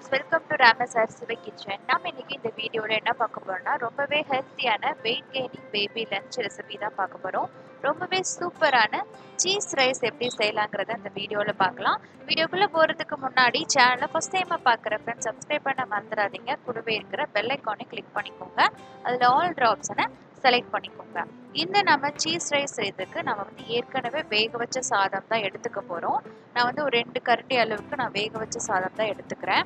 friends welcome to ராமசார் சிவை kitchen நம்ம இன்னைக்கு இந்த வீடியோவில் என்ன பார்க்க போறோம்னா ரொம்பவே ஹெல்த்தியான weight gaining baby lunch recipe தான் பார்க்க போகிறோம் ரொம்பவே சூப்பரான சீஸ் ரைஸ் எப்படி செய்யலாங்கிறத இந்த வீடியோவில் பார்க்கலாம் வீடியோக்குள்ளே போகிறதுக்கு முன்னாடி சேனலை ஃபஸ்ட் டைமாக பார்க்குற ஃப்ரெண்ட்ஸ் சப்ஸ்கிரைப் பண்ண மறந்துடாதீங்க கூடவே இருக்கிற பெல் ஐக்கானை கிளிக் பண்ணிக்கோங்க அதில் ஆல் ட்ராப்ஸனை செலக்ட் பண்ணிக்கோங்க இந்த நம்ம சீஸ் ரைஸ் செய்யறதுக்கு நம்ம வந்து ஏற்கனவே வேக வச்ச சாதம் தான் எடுத்துக்க போகிறோம் நான் வந்து ஒரு ரெண்டு கரண்டி அளவுக்கு நான் வேக வச்ச சாதம் தான் எடுத்துக்கிறேன்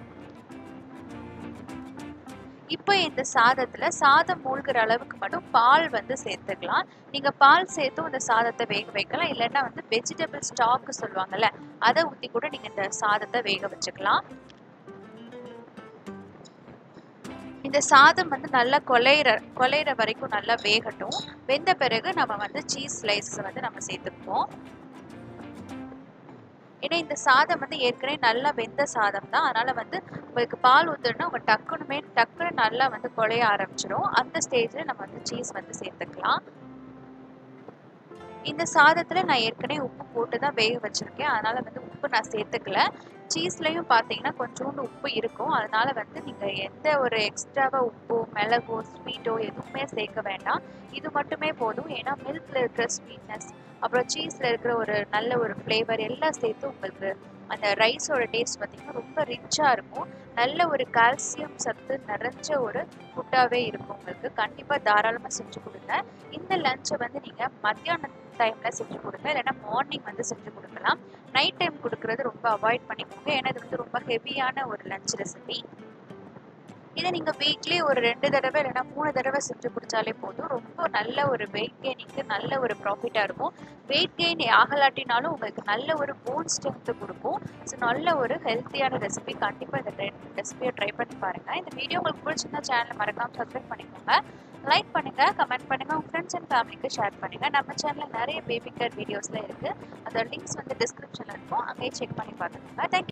இப்போ இந்த சாதத்தில் சாதம் மூழ்கிற அளவுக்கு மட்டும் பால் வந்து சேர்த்துக்கலாம் நீங்கள் பால் சேர்த்தும் இந்த சாதத்தை வேக வைக்கலாம் இல்லைன்னா வந்து வெஜிடபிள் ஸ்டாக்கு சொல்லுவாங்கல்ல அதை ஊற்றி கூட நீங்கள் இந்த சாதத்தை வேக வச்சுக்கலாம் இந்த சாதம் வந்து நல்லா கொலையிற கொலையிற வரைக்கும் நல்லா வேகட்டும் வெந்த பிறகு நம்ம வந்து சீஸ் ஸ்லைசஸ் வந்து நம்ம சேர்த்துக்குவோம் ஏன்னா இந்த சாதம் வந்து ஏற்கனவே நல்லா வெந்த சாதம் தான் அதனால வந்து உங்களுக்கு பால் ஊற்றுனா உங்கள் டக்குனுமே டக்குன்னு நல்லா வந்து குழைய ஆரம்பிச்சிடும் அந்த ஸ்டேஜில் நம்ம வந்து சீஸ் வந்து சேர்த்துக்கலாம் இந்த சாதத்தில் நான் ஏற்கனவே உப்பு போட்டு தான் வேக வச்சுருக்கேன் அதனால் வந்து உப்பு நான் சேர்த்துக்கல சீஸ்லையும் பார்த்தீங்கன்னா கொஞ்சோண்டு உப்பு இருக்கும் அதனால வந்து நீங்கள் எந்த ஒரு எக்ஸ்ட்ராவாக உப்போ மிளகோ ஸ்வீட்டோ எதுவுமே சேர்க்க வேண்டாம் இது மட்டுமே போதும் ஏன்னா மில்கில் இருக்கிற ஸ்வீட்னஸ் அப்புறம் சீஸில் இருக்கிற ஒரு நல்ல ஒரு ஃப்ளேவர் எல்லாம் சேர்த்து உங்களுக்கு அந்த ரைஸோட டேஸ்ட் பார்த்திங்கன்னா ரொம்ப ரிச்சாக இருக்கும் நல்ல ஒரு கால்சியம் சத்து நிறைஞ்ச ஒரு ஃபுட்டாகவே இருக்கும் உங்களுக்கு கண்டிப்பாக தாராளமாக செஞ்சு கொடுங்க இந்த லஞ்சை வந்து நீங்கள் மத்தியான டைமில் செஞ்சு கொடுங்க இல்லைன்னா மார்னிங் வந்து செஞ்சு கொடுக்கலாம் நைட் டைம் கொடுக்குறது ரொம்ப அவாய்ட் பண்ணிக்கோங்க ஏன்னா இது வந்து ரொம்ப ஹெவியான ஒரு லஞ்ச் ரெசிபி இதை நீங்கள் வீக்லி ஒரு ரெண்டு தடவை இல்லைன்னா மூணு தடவை செஞ்சு குடித்தாலே போதும் ரொம்ப நல்ல ஒரு வெயிட் கெயினிங்க்கு நல்ல ஒரு ப்ராஃபிட்டாக இருக்கும் வெயிட் கெயின் ஆகலாட்டினாலும் உங்களுக்கு நல்ல ஒரு போன் ஸ்ட்ரென்த்து கொடுக்கும் ஸோ நல்ல ஒரு ஹெல்த்தியான ரெசிபி கண்டிப்பாக இந்த ரெசிபியை ட்ரை பண்ணி பாருங்கள் இந்த வீடியோ உங்களுக்கு பிடிச்சிருந்தா சேனலை மறக்காமல் சப்ஸ்கிரைப் பண்ணிக்கோங்க லைக் பண்ணுங்கள் கமெண்ட் பண்ணுங்கள் உங்கள் ஃப்ரெண்ட்ஸ் அண்ட் ஃபேமிலிக்கு ஷேர் பண்ணுங்கள் நம்ம சேனலில் நிறைய பேபி கேர் வீடியோஸ்லாம் இருக்குது அதோட லிங்க்ஸ் வந்து டிஸ்கிரிப்ஷனில் இருக்கும் அங்கேயே செக் பண்ணி பார்த்துக்கோங்க தேங்க்யூ